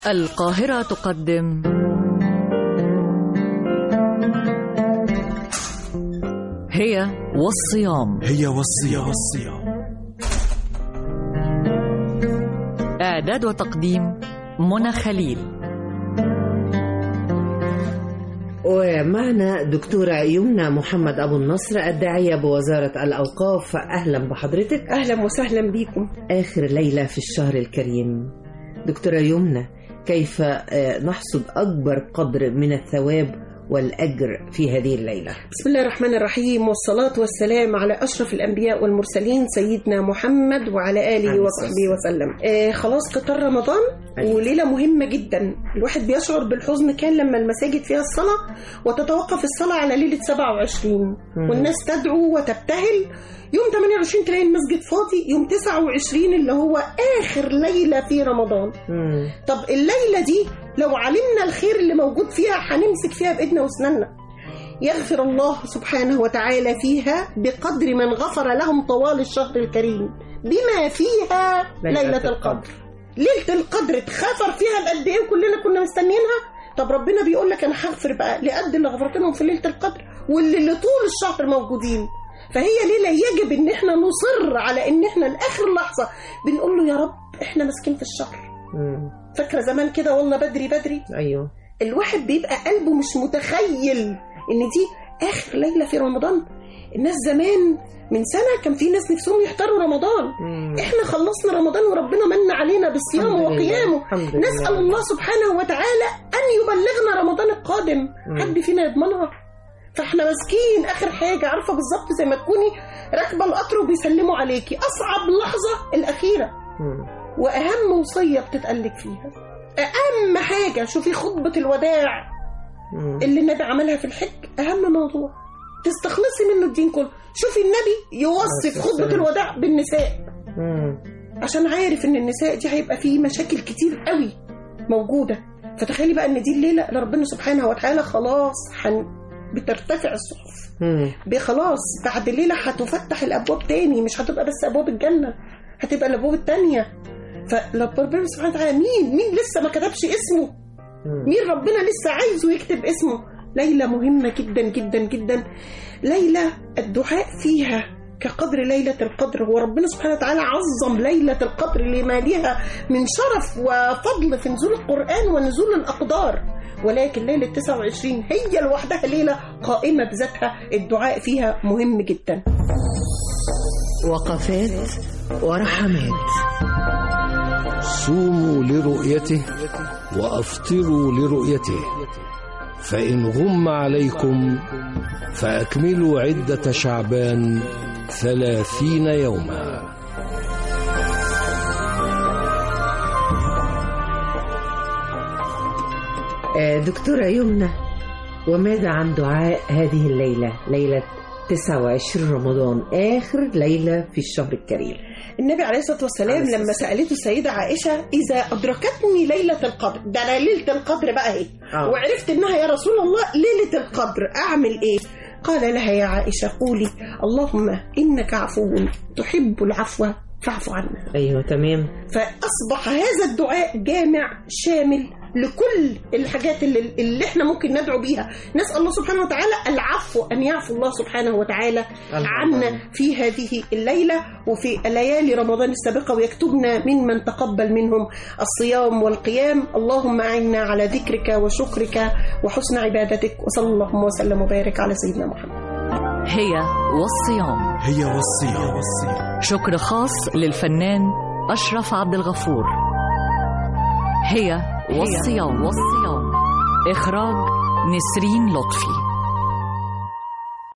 القاهرة تقدم هي والصيام هي والصيام والصيام إعداد وتقديم منى خليل ومعنا دكتورة يمنى محمد أبو النصر الداعية بوزارة الأوقاف أهلا بحضرتك اهلا وسهلا بيكم آخر ليلة في الشهر الكريم دكتورة يمنى كيف آه، نحصد أكبر قدر من الثواب والأجر في هذه الليلة بسم الله الرحمن الرحيم والصلاة والسلام على أشرف الأنبياء والمرسلين سيدنا محمد وعلى آله عليه وصحبه وسلم آه خلاص قطار رمضان أيوة. وليلة مهمة جدا الواحد بيشعر بالحزن كان لما المساجد فيها الصلاة وتتوقف الصلاة على ليلة 27 مم. والناس تدعو وتبتهل يوم 28 تلاقي المسجد فاضي يوم 29 اللي هو آخر ليلة في رمضان مم. طب الليلة دي لو علمنا الخير اللي موجود فيها هنمسك فيها بإيدنا وأسناننا يغفر الله سبحانه وتعالى فيها بقدر من غفر لهم طوال الشهر الكريم بما فيها ليلة ليلة, القدر ليلة القدر اتغفر فيها بقد ايه وكلنا كنا مستنيينها طب ربنا بيقول لك انا هغفر بقى لقد اللي غفرت لهم في ليلة القدر واللي اللي طول الشهر موجودين فهي ليلة يجب ان احنا نصر على ان احنا لاخر لحظة بنقول له يا رب احنا ماسكين في الشهر مم. فاكرة زمان كده والله بدري بدري أيوه الواحد بيبقى قلبه مش متخيل ان دي اخر ليله في رمضان الناس زمان من سنه كان في ناس نفسهم يحضروا رمضان مم. احنا خلصنا رمضان وربنا من علينا بالصيام الحمد لله. وقيامه الحمد لله. نسال الله سبحانه وتعالى ان يبلغنا رمضان القادم مم. حد فينا يضمنها فاحنا ماسكين اخر حاجه عارفه بالظبط زي ما تكوني راكبه القطر وبيسلموا عليكي اصعب لحظه الاخيره مم. واهم وصيه بتتقلك فيها اهم حاجه شوفي خطبه الوداع مم. اللي النبي عملها في الحج اهم موضوع تستخلصي منه الدين كله شوفي النبي يوصف عليه خطبه السلام. الوداع بالنساء مم. عشان عارف ان النساء دي هيبقى فيه مشاكل كتير قوي موجوده فتخيلي بقى ان دي الليله اللي ربنا سبحانه وتعالى خلاص حن بترتفع الصحف مم. ب- خلاص بعد ليله هتفتح الابواب تاني مش هتبقى بس ابواب الجنه هتبقى الابواب التانيه فربنا سبحانه وتعالى مين مين لسه ما كتبش اسمه مم. مين ربنا لسه عايزه يكتب اسمه ليلة مهمة جدا جدا جدا ليلة الدعاء فيها كقدر ليلة القدر هو ربنا سبحانه وتعالى عظم ليلة القدر لما لها من شرف وفضل في نزول القرآن ونزول الأقدار ولكن ليلة 29 هي لوحدها ليلة قائمة بذاتها الدعاء فيها مهم جدا وقفات ورحمات صوموا لرؤيته وافطروا لرؤيته فان غم عليكم فاكملوا عده شعبان ثلاثين يوما آه، دكتورة يمنى وماذا عن دعاء هذه الليلة ليلة 29 رمضان آخر ليلة في الشهر الكريم النبي عليه الصلاة والسلام عليه الصلاة لما سألته السيدة عائشة إذا أدركتني ليلة القدر ده أنا ليلة القدر بقى إيه آه. وعرفت إنها يا رسول الله ليلة القدر أعمل إيه قال لها يا عائشة قولي اللهم إنك عفو تحب العفو فاعف عنا أيوة تمام فأصبح هذا الدعاء جامع شامل لكل الحاجات اللي, اللي احنا ممكن ندعو بيها نسأل الله سبحانه وتعالى العفو أن يعفو الله سبحانه وتعالى عنا في هذه الليلة وفي ليالي رمضان السابقة ويكتبنا ممن تقبل منهم الصيام والقيام اللهم أعنا على ذكرك وشكرك وحسن عبادتك وصلى اللهم وسلم وبارك على سيدنا محمد هي والصيام هي والصيام والصيام شكر خاص للفنان أشرف عبد الغفور هي والصيام والصيام إخراج نسرين لطفي